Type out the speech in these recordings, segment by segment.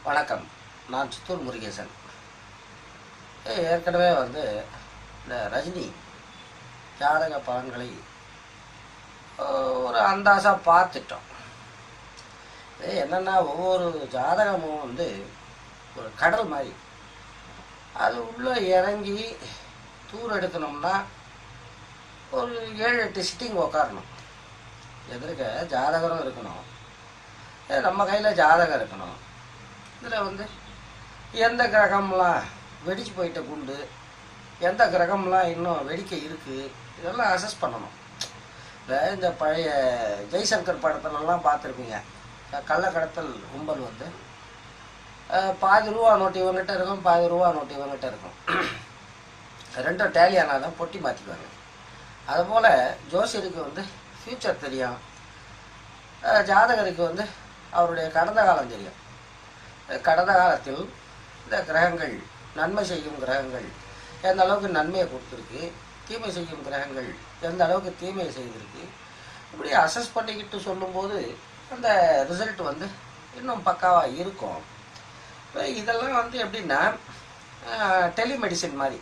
வணக்கம் நான் சித்தூர் முருகேசன் ஏ, ஏற்கனவே வந்து இந்த ரஜினி ஜாதக பலன்களை ஓ, ஒரு அந்தாசா பார்த்துட்டோம் இது என்னன்னா ஒவ்வொரு ஜாதகமும் வந்து ஒரு கடல் மாதிரி அது உள்ளே இறங்கி தூர் எடுக்கணும்னா ஒரு ஏழு எட்டு சிட்டிங் உக்காரணும் எதிர்க்க ஜாதகரும் இருக்கணும் ஏ, நம்ம கையில் ஜாதகம் இருக்கணும் இதில் வந்து எந்த கிரகம்லாம் வெடிச்சு போயிட்ட குண்டு எந்த கிரகம்லாம் இன்னும் வெடிக்க இருக்குது இதெல்லாம் அசஸ் பண்ணணும் இந்த இந்த பழைய ஜெய்சங்கர் படத்துலலாம் பார்த்துருப்பீங்க கள்ளக்கடத்தல் கும்பல் வந்து அஹ், பாதி ரூபா நோட்டு இவங்ககிட்ட இருக்கும் பாதி ரூபா நோட்டு இவங்ககிட்ட இருக்கும் ரெண்டும் டேலி ஆனால் தான் பொட்டி மாற்றிக்குவாங்க அதுபோல் ஜோசியருக்கு வந்து ஃப்யூச்சர் தெரியும் அஹ், ஜாதகருக்கு வந்து அவருடைய கடந்த காலம் தெரியும் அஹ், கடந்த காலத்தில் இந்த கிரகங்கள் நன்மை செய்யும் கிரகங்கள் எந்த அளவுக்கு நன்மையை கொடுத்துருக்கு தீமை செய்யும் கிரகங்கள் எந்த அளவுக்கு தீமையை செய்திருக்கு இப்படி அசஸ் பண்ணிக்கிட்டு சொல்லும்போது அந்த ரிசல்ட் வந்து இன்னும் பக்காவாக இருக்கும் இப்ப இதெல்லாம் வந்து எப்படின்னா டெலிமெடிசின் மாதிரி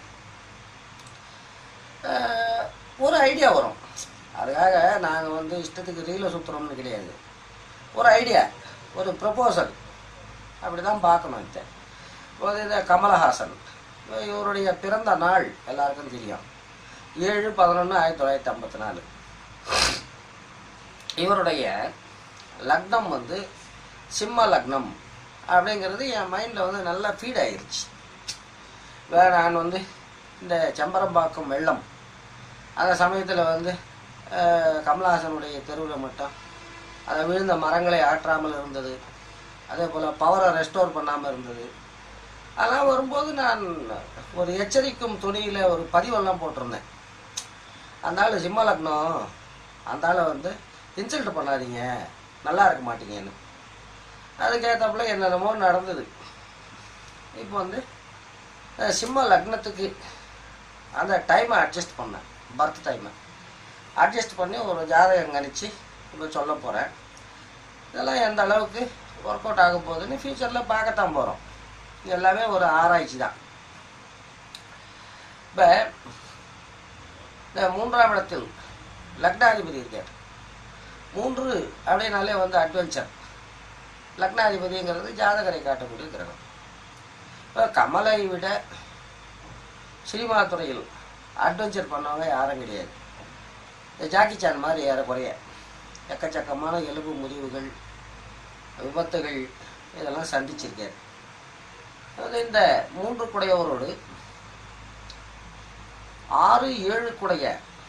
அஹ், ஒரு ஐடியா வரும் அதுக்காக நாங்கள் வந்து இஷ்டத்துக்கு ரீலை சுற்றுறோம்னு கிடையாது ஒரு ஐடியா ஒரு ப்ரொபோசல் அப்படி தான் பார்க்கணும் இதை இப்போ இந்த கமலஹாசன் இப்போ இவருடைய பிறந்த நாள் எல்லாருக்கும் தெரியும் ஏழு பதினொன்று ஆயிரத்தி தொள்ளாயிரத்தி ஐம்பத்தி நாலு இவருடைய லக்னம் வந்து சிம்ம லக்னம் அப்படிங்கிறது என் மைண்டில் வந்து நல்லா ஃபீட் ஆயிருச்சு வேற நான் வந்து இந்த செம்பரம்பாக்கம் வெள்ளம் அந்த சமயத்தில் வந்து அஹ், கமலஹாசனுடைய தெருவில் மட்டும் அதை விழுந்த மரங்களை ஆற்றாமல் இருந்தது அதே போல் பவரை ரெஸ்டோர் பண்ணாமல் இருந்தது அதெல்லாம் வரும்போது நான் ஒரு எச்சரிக்கும் துணியில் ஒரு பதிவெல்லாம் போட்டிருந்தேன் அந்த ஆள் சிம்ம லக்னம் அந்த ஆளை வந்து இன்சல்ட் பண்ணாதீங்க நல்லா இருக்க மாட்டீங்கன்னு அதுக்கேற்றாப்புல என்னென்னமோ நடந்தது இப்போ வந்து அஹ், சிம்ம லக்னத்துக்கு அந்த டைமை அட்ஜஸ்ட் பண்ணேன் பர்த் டைமை அட்ஜஸ்ட் பண்ணி ஒரு ஜாதகம் கணிச்சு இப்போ சொல்ல போகிறேன் இதெல்லாம் எந்த அளவுக்கு ஒர்க் அவுட் ஆக போகுதுன்னு ஃப்யூச்சரில் பார்க்கத்தான் போகிறோம் எல்லாமே ஒரு ஆராய்ச்சி தான் இப்போ இந்த மூன்றாம் இடத்தில் லக்னாதிபதி இருக்கார் மூன்று அப்படின்னாலே வந்து அட்வென்ச்சர் லக்னாதிபதிங்கிறது ஜாதகரை காட்டக்கூடிய கிரகம் இப்போ கமலை விட சினிமா துறையில் அட்வென்ச்சர் பண்ணவங்க யாரும் கிடையாது இந்த ஜாக்கி சான் மாதிரி ஏறக்குறைய எக்கச்சக்கமான எலும்பு முறிவுகள் விபத்துகள் இதெல்லாம் சந்திச்சிருக்காரு அது இந்த மூன்று குடையவரோடு ஆறு ஏழு குடைய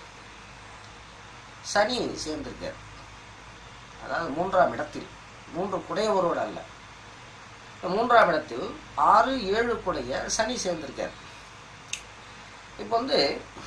சனி சேர்ந்திருக்கார் அதாவது மூன்றாம் இடத்தில் மூன்று குடையவரோடு அல்ல இந்த மூன்றாம் இடத்தில் ஆறு ஏழு குடைய சனி சேர்ந்திருக்கார் இப்போ வந்து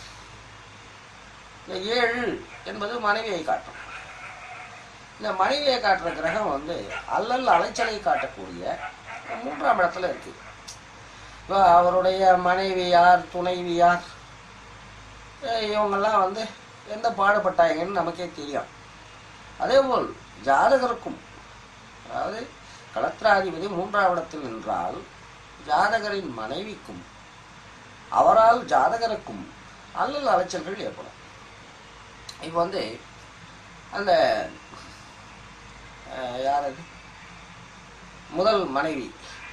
இந்த ஏழு என்பது மனைவியை காட்டும் இந்த மனைவியை காட்டுற கிரகம் வந்து அல்லல் அலைச்சலை காட்டக்கூடிய மூன்றாம் இடத்துல இருக்கு இப்போ அவருடைய மனைவி யார் துணைவி யார் அஹ் இவங்கெல்லாம் வந்து எந்த பாடுபட்டாங்கன்னு நமக்கே தெரியும் அதேபோல் ஜாதகருக்கும் அதாவது களத்திராதிபதி மூன்றாம் இடத்தில் நின்றால் ஜாதகரின் மனைவிக்கும் அவரால் ஜாதகருக்கும் அல்லல் அலைச்சல்கள் ஏற்படும் இப்போ வந்து அந்த அஹ், யார் அது முதல் மனைவி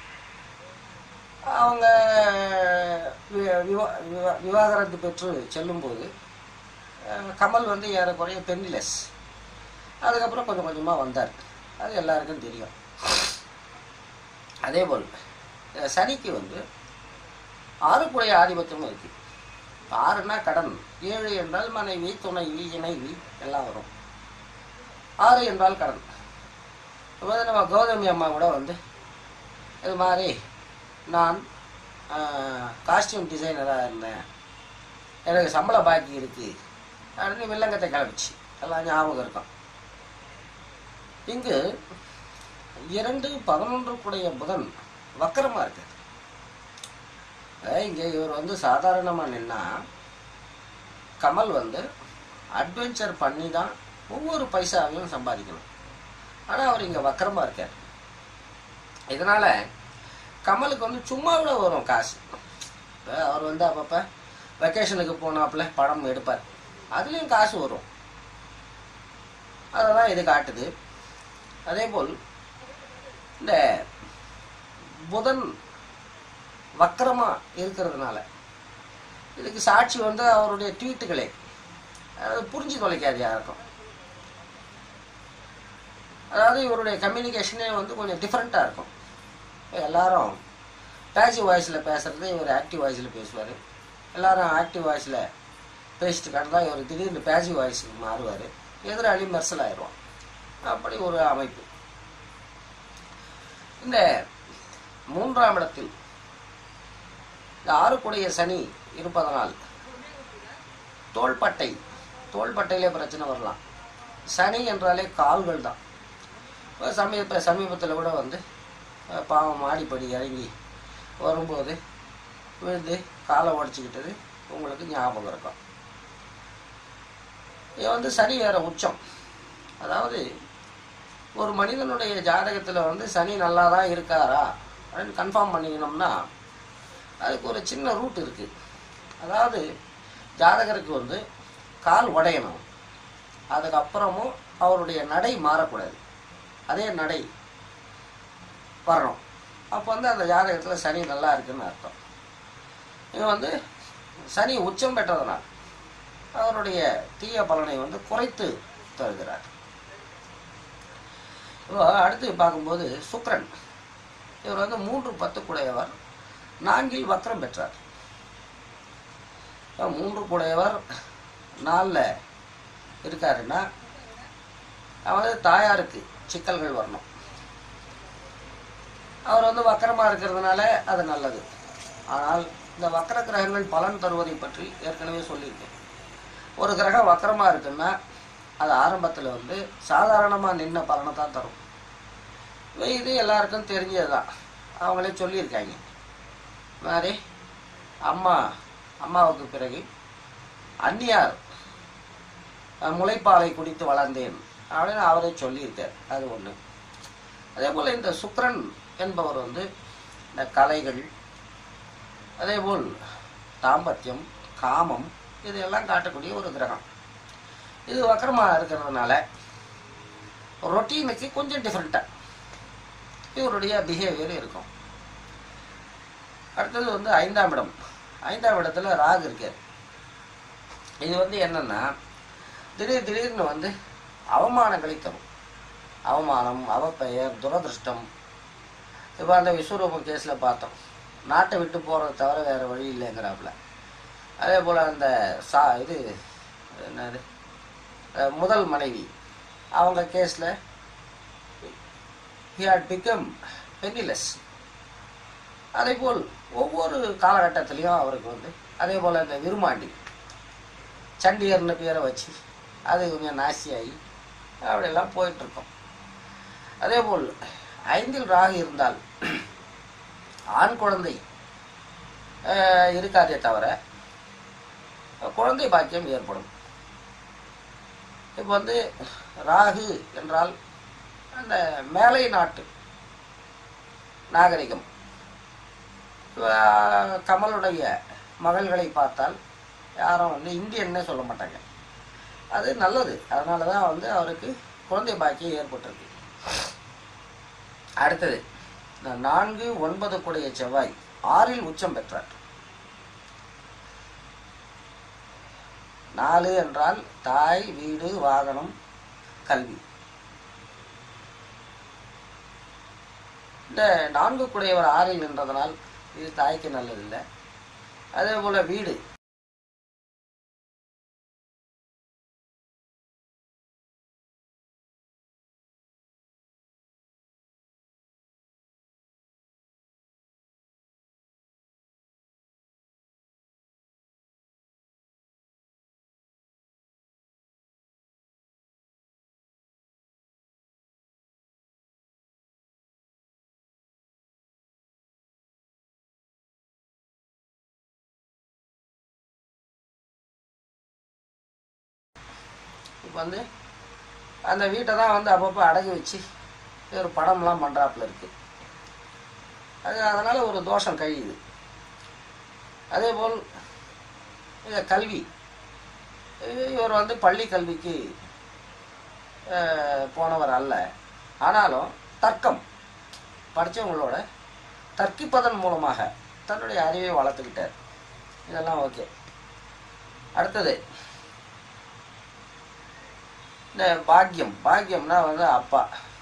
அவங்க வி- விவா- விவா- விவாகரத்து பெற்று செல்லும்போது அஹ், கமல் வந்து ஏறக்குறைய பென்னிலெஸ் அதுக்கப்புறம் கொஞ்சம் கொஞ்சமாக வந்தார் அது எல்லாருக்கும் தெரியும் அதேபோல் அஹ், சனிக்கு வந்து ஆறுக்குடைய ஆதிபத்தியமும் இருக்கு ஆறுனா கடன் ஏழு என்றால் மனைவி துணைவி இணைவி எல்லாம் வரும் ஆறு என்றால் கடன் இப்போ வந்து நம்ம கௌதமி அம்மா கூட வந்து இது மாதிரி நான் காஸ்டியூம் டிசைனராக இருந்தேன் எனக்கு சம்பள பாக்கி இருக்கு அப்படின்னு வில்லங்கத்தை கிளப்பிச்சு எல்லாம் ஞாபகம் இருக்கும் இங்கு இரண்டு பதினொன்றுக்குடைய புதன் வக்கரமாக இருக்கு இங்கே இவர் வந்து சாதாரணமாக நின்னா கமல் வந்து அட்வென்ச்சர் பண்ணி தான் ஒவ்வொரு பைசாவையும் சம்பாதிக்கணும் ஆனால் அவர் இங்கே வக்கரமாக இருக்கார் இதனால கமலுக்கு வந்து சும்மா கூட வரும் காசு இப்போ அவர் வந்து அப்பப்போ வெக்கேஷனுக்கு போனாப்புல படம் எடுப்பார் அதுலேயும் காசு வரும் அதை தான் இது காட்டுது அதே போல் இந்த புதன் வக்கரமா இருக்கிறதுனால இதுக்கு சாட்சி வந்து அவருடைய ட்வீட்டுகளே அதாவது புரிஞ்சு தொலைக்காது யாருக்கும் அதாவது இவருடைய கம்யூனிகேஷனே வந்து கொஞ்சம் டிஃப்ரெண்ட்டாக இருக்கும் இப்ப எல்லாரும் பேசிவ் வாய்ஸில் பேசுறது இவர் ஆக்டிவ் வாய்ஸில் பேசுவார் எல்லாரும் ஆக்டிவ் வாய்ஸில் பேசிட்டு கடந்தா இவர் திடீர்னு பேசிவ் வாய்ஸுக்கு மாறுவார் எதிராளி மெர்சல் ஆயிடுவான் அப்படி ஒரு அமைப்பு இந்த மூன்றாம் இடத்தில் இந்த ஆறுக்குடைய சனி இருப்பதனால் தோள்பட்டை தோள்பட்டையிலே பிரச்சனை வரலாம் சனி என்றாலே கால்கள் தான் இப்ப சமீப சமீபத்தில் கூட வந்து அஹ், பாவம் மாடிப்படி இறங்கி வரும்போது விழுந்து காலை உடச்சிக்கிட்டது உங்களுக்கு ஞாபகம் இருக்கும் இது வந்து சனி வேற உச்சம் அதாவது ஒரு மனிதனுடைய ஜாதகத்தில் வந்து சனி நல்லா தான் இருக்காரா அப்படின்னு கன்ஃபார்ம் பண்ணிக்கணும்னா அதுக்கு ஒரு சின்ன ரூட் இருக்குது அதாவது ஜாதகருக்கு வந்து கால் உடையணும் அதுக்கப்புறமும் அவருடைய நடை மாறக்கூடாது அதே நடை வரணும் அப்போ வந்து அந்த ஜாதகத்தில் சனி நல்லா இருக்குன்னு அர்த்தம் இது வந்து சனி உச்சம் பெற்றதனால் அவருடைய தீய பலனை வந்து குறைத்து தருகிறார் இப்போ அடுத்து பார்க்கும்போது சுக்கிரன் இவர் வந்து மூன்று பத்துக்குடையவர் நான்கில் வக்ரம் பெற்றார் இப்போ மூன்று குடையவர் நாலில் இருக்காருன்னா அதாவது தாயாருக்கு சிக்கல்கள் வரணும் அவர் வந்து வக்கரமாக இருக்கிறதுனால அது நல்லது ஆனால் இந்த வக்கர கிரகங்கள் பலன் தருவதை பற்றி ஏற்கனவே சொல்லியிருக்கேன் ஒரு கிரகம் வக்கரமாக இருக்குன்னா அது ஆரம்பத்தில் வந்து சாதாரணமாக நின்ன பலனை தான் தரும் இப்ப இது எல்லாருக்கும் தெரிஞ்சது தான் அவங்களே சொல்லியிருக்காங்க இந்த மாதிரி அம்மா அம்மாவுக்கு பிறகு அந்நியார் அஹ், முளைப்பாலை குடித்து வளர்ந்தேன் அப்படின்னு அவரே சொல்லியிருக்கார் அது ஒன்று அதே போல் இந்த சுக்கிரன் என்பவர் வந்து இந்த கலைகள் அதேபோல் தாம்பத்தியம் காமம் இதெல்லாம் காட்டக்கூடிய ஒரு கிரகம் இது வக்கரமாக இருக்கிறதுனால ரொட்டீனுக்கு கொஞ்சம் டிஃப்ரெண்ட்டாக இவருடைய பிஹேவியர் இருக்கும் அடுத்தது வந்து ஐந்தாம் இடம் ஐந்தாம் இடத்துல ராகு இருக்கார் இது வந்து என்னன்னா திடீர் திடீர்னு வந்து அவமானங்களை தரும் அவமானம் அவப்பெயர் துரதிருஷ்டம் இப்போ அந்த விஸ்வரூபம் கேஸில் பார்த்தோம் நாட்டை விட்டு போகிறத தவிர வேறு வழி இல்லைங்கிறாப்புல அதே போல் அந்த சா இது என்னது அஹ் முதல் மனைவி அவங்க கேஸில் he had become penniless அதே போல் ஒவ்வொரு காலகட்டத்திலையும் அவருக்கு வந்து அதே போல் இந்த விருமாண்டி சண்டிகர்னு பேரை வச்சு அது கொஞ்சம் நாசியாகி அப்படியெல்லாம் போயிட்டுருக்கோம் அதே போல் ஐந்தில் ராகு இருந்தால் ஆண் குழந்தை அஹ், இருக்காதே தவிர குழந்தை பாக்கியம் ஏற்படும் இப்போ வந்து ராகு என்றால் அந்த மேலை நாட்டு நாகரிகம் இப்ப கமலுடைய மகள்களை பார்த்தால் யாரும் வந்து இந்தியன்னே சொல்ல மாட்டாங்க அது நல்லது அதனால தான் வந்து அவருக்கு குழந்தை பாக்கியம் ஏற்பட்டிருக்கு அடுத்தது இந்த நான்கு ஒன்பது கூடிய செவ்வாய் ஆறில் உச்சம் பெற்றார் நாலு என்றால் தாய் வீடு வாகனம் கல்வி இந்த நான்கு குடையவர் ஆறில் நின்றதனால் இது தாய்க்கு நல்லதில்லை அதே போல வீடு இப்போ வந்து அந்த வீட்டை தான் வந்து அப்பப்போ அடகு வச்சு ஒரு படம்லாம் பண்ணுறாப்புல இருக்கு அது அதனால் ஒரு தோஷம் கழியுது அதே போல் இந்த கல்வி இவர் வந்து பள்ளி கல்விக்கு அஹ், போனவர் அல்ல ஆனாலும் தர்க்கம் படித்தவங்களோட தர்க்கிப்பதன் மூலமாக தன்னுடைய அறிவை வளர்த்துக்கிட்டார் இதெல்லாம் ஓகே அடுத்தது இந்த பாக்கியம் பாக்கியம்னா வந்து அப்பா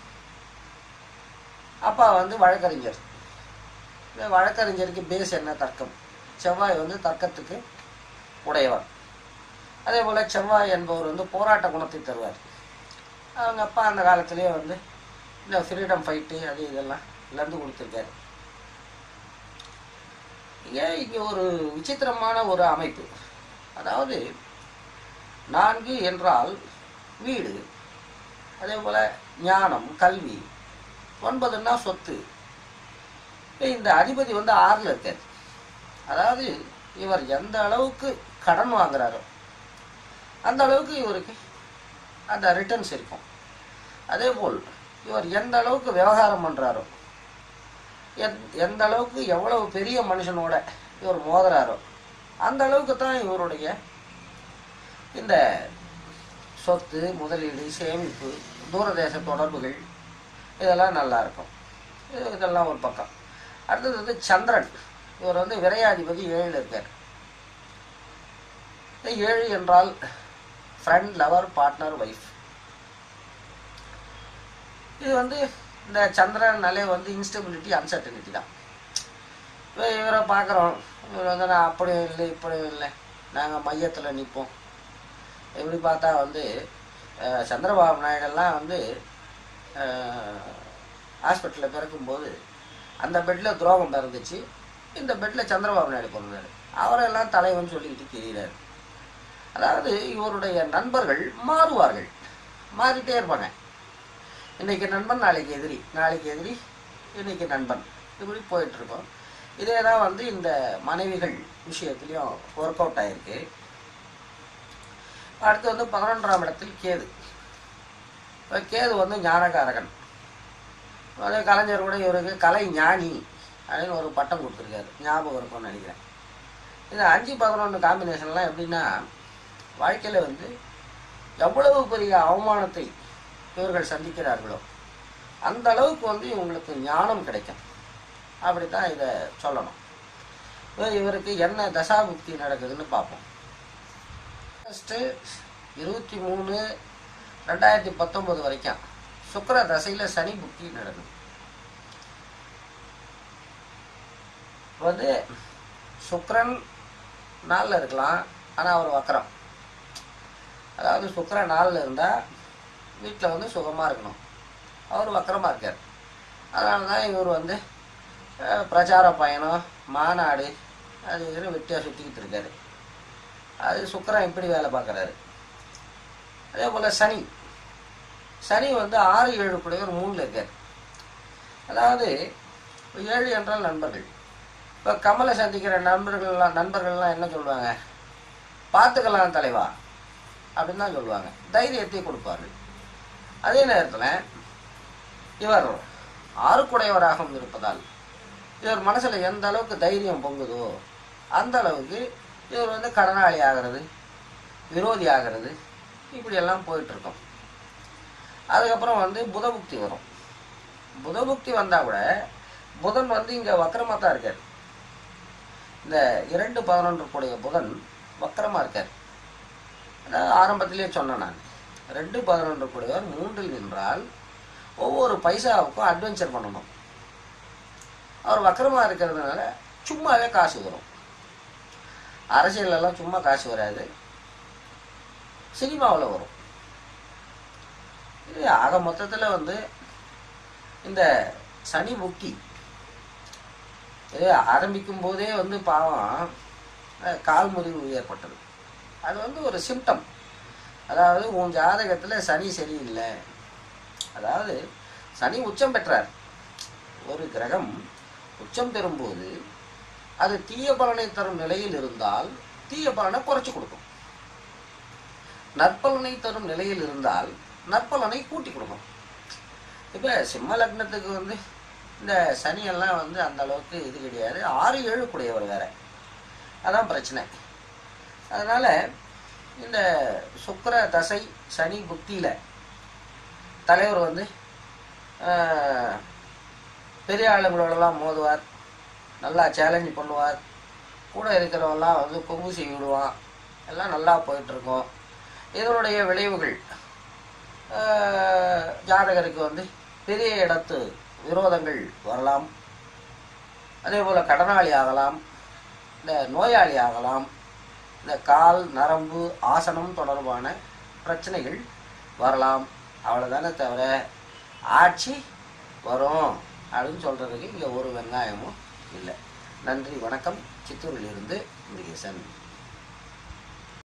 அப்பா வந்து வழக்கறிஞர் இந்த வழக்கறிஞருக்கு பேஸ் என்ன தர்க்கம் செவ்வாய் வந்து தர்க்கத்துக்கு உடையவர் அதே போல் செவ்வாய் என்பவர் வந்து போராட்ட குணத்தை தருவார் அவங்க அப்பா அந்த காலத்திலேயே வந்து இந்த ஃப்ரீடம் ஃபைட்டு அது இதெல்லாம் இழந்து கொடுத்துருக்காரு ஏன் இங்கே ஒரு விசித்திரமான ஒரு அமைப்பு அதாவது நான்கு என்றால் வீடு அதே போல் ஞானம் கல்வி ஒன்பதுன்னா சொத்து இந்த அதிபதி வந்து ஆறில் இருக்கார் அதாவது இவர் எந்த அளவுக்கு கடன் வாங்குறாரோ அந்த அளவுக்கு இவருக்கு அந்த ரிட்டர்ன்ஸ் இருக்கும் அதே போல் இவர் எந்த அளவுக்கு விவகாரம் பண்ணுறாரோ எந்- எந்த அளவுக்கு எவ்வளவு பெரிய மனுஷனோட இவர் மோதுறாரோ அந்த அளவுக்கு தான் இவருடைய இந்த சொத்து முதலீடு சேமிப்பு தூரதேச தொடர்புகள் இதெல்லாம் நல்லா இருக்கும் இது- இதெல்லாம் ஒரு பக்கம் அடுத்தது வந்து சந்திரன் இவர் வந்து விரையாதிபதி ஏழில் இருக்கார் இந்த ஏழு என்றால் ஃப்ரெண்ட் லவர் பார்ட்னர் ஒய்ஃப் இது வந்து இந்த சந்திரனாலே வந்து இன்ஸ்டபிலிட்டி அன்சர்டனிட்டி தான் இப்போ இவரை பார்க்குறோம் இவர் வந்து நான் அப்படியும் இல்லை இப்படியும் இல்லை நாங்கள் மையத்தில் நிற்போம் இப்படி பார்த்தா வந்து அஹ், சந்திரபாபு நாயுடெல்லாம் வந்து ஹாஸ்பிட்டலில் பிறக்கும்போது அந்த பெட்டில் துரோகம் பிறந்துச்சு இந்த பெட்டில் சந்திரபாபு நாயுடு பிறந்தார் அவரெல்லாம் தலைவன் சொல்லிக்கிட்டு திரியிறாரு அதாவது இவருடைய நண்பர்கள் மாறுவார்கள் மாறிட்டே இருப்பாங்க இன்னைக்கு நண்பன் நாளைக்கு எதிரி நாளைக்கு எதிரி இன்னைக்கு நண்பன் இப்படி போயிட்டு இருக்கோம் இதே தான் வந்து இந்த மனைவிகள் விஷயத்துலையும் ஒர்க் அவுட் ஆயிருக்கு அடுத்து வந்து பதினொன்றாம் இடத்தில் கேது இப்ப கேது வந்து ஞானகாரகன் அதே கலைஞர் கூட இவருக்கு கலை ஞானி அப்படின்னு ஒரு பட்டம் கொடுத்துருக்காரு ஞாபகம் இருக்கும்னு நினைக்கிறேன் இந்த அஞ்சு பதினொன்று காம்பினேஷன்லாம் எப்படின்னா வாழ்க்கையில் வந்து எவ்வளவு பெரிய அவமானத்தை இவர்கள் சந்திக்கிறார்களோ அந்த அளவுக்கு வந்து இவங்களுக்கு ஞானம் கிடைக்கும் அப்படி தான் இதை சொல்லணும் இப்ப இவருக்கு என்ன தசாபுக்தி நடக்குதுன்னு பார்ப்போம் ஃபஸ்ட்டு இருபத்தி மூணு ரெண்டாயிரத்தி பத்தொன்பது வரைக்கும் சுக்கிர தசையில் சனி புக்தி நடக்குது இப்ப வந்து சுக்கிரன் நாளில் இருக்கலாம் ஆனால் அவர் வக்கரம் அதாவது சுக்கிரன் நாளில் இருந்தால் வீட்டில் வந்து சுகமாக இருக்கணும் அவர் வக்கரமாக இருக்கார் அதனால தான் இவர் வந்து அஹ், பிரச்சார பயணம் மாநாடு அது இதுன்னு வெட்டியாக சுற்றிக்கிட்டு இருக்காரு அது சுக்கிரன் இப்படி வேலை பார்க்குறாரு அதே போல் சனி சனி வந்து ஆறு ஏழு கூடையவர் மூணில் இருக்கார் அதாவது ஏழு என்றால் நண்பர்கள் இப்போ கமலை சந்திக்கிற நண்பர்கள்லாம் நண்பர்கள்லாம் என்ன சொல்லுவாங்க பார்த்துக்கலாம் தலைவா அப்படின்னு தான் சொல்லுவாங்க தைரியத்தை கொடுப்பார்கள் அதே நேரத்தில் இவர் ஆறுக்குடையவராகவும் இருப்பதால் இவர் மனசில் எந்த அளவுக்கு தைரியம் பொங்குதோ அந்த அளவுக்கு இவர் வந்து கடனாளி ஆகிறது விரோதி ஆகிறது இப்படியெல்லாம் போயிட்டுருக்கோம் அதுக்கப்புறம் வந்து புதபுக்தி வரும் புதபுக்தி வந்தால் கூட புதன் வந்து இங்கே வக்கரமாக தான் இருக்கார் இந்த இரண்டு பதினொன்று கூடிய புதன் வக்கரமாக இருக்கார் அதாவது ஆரம்பத்திலே சொன்னேன் நான் ரெண்டு பதினொன்று கூடியவர் மூன்றில் நின்றால் ஒவ்வொரு பைசாவுக்கும் அட்வென்ச்சர் பண்ணணும் அவர் வக்கரமாக இருக்கிறதுனால சும்மாவே காசு வரும் அரசியலெல்லாம் சும்மா காசு வராது சினிமாவில் வரும் இது ஆக மொத்தத்தில் வந்து இந்த சனி புக்தி இது ஆரம்பிக்கும் போதே வந்து பாவம் அஹ், கால் முறிவு ஏற்பட்டது அது வந்து ஒரு சிம்டம் அதாவது உன் ஜாதகத்தில் சனி சரியில்லை அதாவது சனி உச்சம் பெற்றார் ஒரு கிரகம் உச்சம் பெறும்போது அது தீய பலனை தரும் நிலையில் இருந்தால் தீய பலனை குறைச்சி கொடுக்கும் நற்பலனை தரும் நிலையில் இருந்தால் நற்பலனை கூட்டி கொடுக்கும் இப்போ சிம்ம லக்னத்துக்கு வந்து இந்த சனியெல்லாம் வந்து அந்த அளவுக்கு இது கிடையாது ஆறு ஏழு கூடியவர் வேற அதான் பிரச்சனை அதனால் இந்த சுக்கிர தசை சனி புக்தியில் தலைவர் வந்து ஆஹ், பெரிய ஆளுங்களோடலாம் மோதுவார் நல்லா சேலஞ்ச் பண்ணுவார் கூட இருக்கிறவங்கலாம் வந்து கொம்பு செய்ய விடுவான் எல்லாம் நல்லா போயிட்டுருக்கோம் இதனுடைய விளைவுகள் ஆஹ், ஜாதகருக்கு வந்து பெரிய இடத்து விரோதங்கள் வரலாம் அதே போல் கடனாளி ஆகலாம் இந்த நோயாளி ஆகலாம் இந்த கால் நரம்பு ஆசனம் தொடர்பான பிரச்சனைகள் வரலாம் அவ்வளோதானே தவிர ஆட்சி வரும் அப்படின்னு சொல்கிறதுக்கு இங்கே ஒரு வெங்காயமும் இல்லை நன்றி வணக்கம் சித்தூரிலிருந்து முருகேசன்